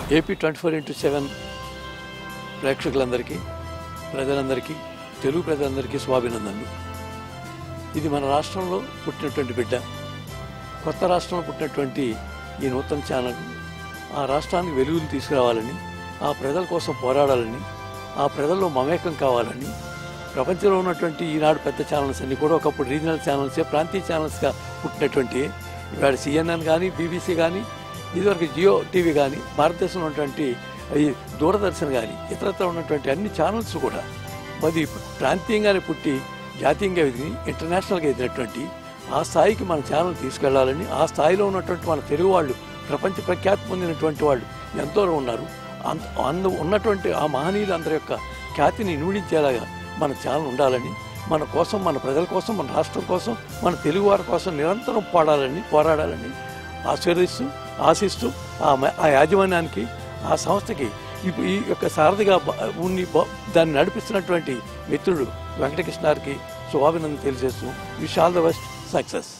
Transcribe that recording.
AP twenty four into seven ప్రేక్షకులందరికీ ప్రజలందరికీ తెలుగు ప్రజలందరికీ స్వాభినందనలు ఇది మన రాష్ట్రంలో పుట్టినటువంటి బిడ్డ కొత్త రాష్ట్రంలో పుట్టినటువంటి ఈ నూతన ఛానల్ ఆ రాష్ట్రానికి వెలుగులు తీసుకురావాలని ఆ ప్రజల కోసం పోరాడాలని ఆ ప్రజల్లో మమేకం కావాలని ప్రపంచంలో ఉన్నటువంటి ఈనాడు పెద్ద ఛానల్స్ అన్ని కూడా ఒకప్పుడు రీజనల్ ఛానల్సే ప్రాంతీయ ఛానల్స్గా పుట్టినటువంటి ఇవాళ సిఎన్ఎన్ కానీ బీబీసీ కానీ ఇదివరకు జియో టీవీ కానీ భారతదేశంలో ఉన్నటువంటి ఈ దూరదర్శన్ కానీ ఇతరత్ర ఉన్నటువంటి అన్ని ఛానల్స్ కూడా అది ప్రాంతీయంగానే పుట్టి జాతీయంగా ఎదిగి ఇంటర్నేషనల్గా ఎదిగినటువంటి ఆ స్థాయికి మన ఛానల్ తీసుకెళ్లాలని ఆ స్థాయిలో ఉన్నటువంటి మన తెలుగు వాళ్ళు ప్రపంచ ప్రఖ్యాతి పొందినటువంటి వాళ్ళు ఎంతో ఉన్నారు అంత అందు ఉన్నటువంటి ఆ మహనీయులు అందరి యొక్క ఖ్యాతిని నూడించేలాగా మన ఛానల్ ఉండాలని మన కోసం మన ప్రజల కోసం మన రాష్ట్రం కోసం మన తెలుగు వారి కోసం నిరంతరం పోరాడాలని పోరాడాలని ఆశీర్వదిస్తూ ఆశిస్తూ ఆ మ- ఆ యాజమాన్యానికి ఆ సంస్థకి ఇప్పుడు ఈ యొక్క సారథిగా బ- ఉండి బ- దాన్ని నడిపిస్తున్నటువంటి మిత్రుడు వెంకటకృష్ణారికి శుభాభినందన తెలియజేస్తూ wish all the best success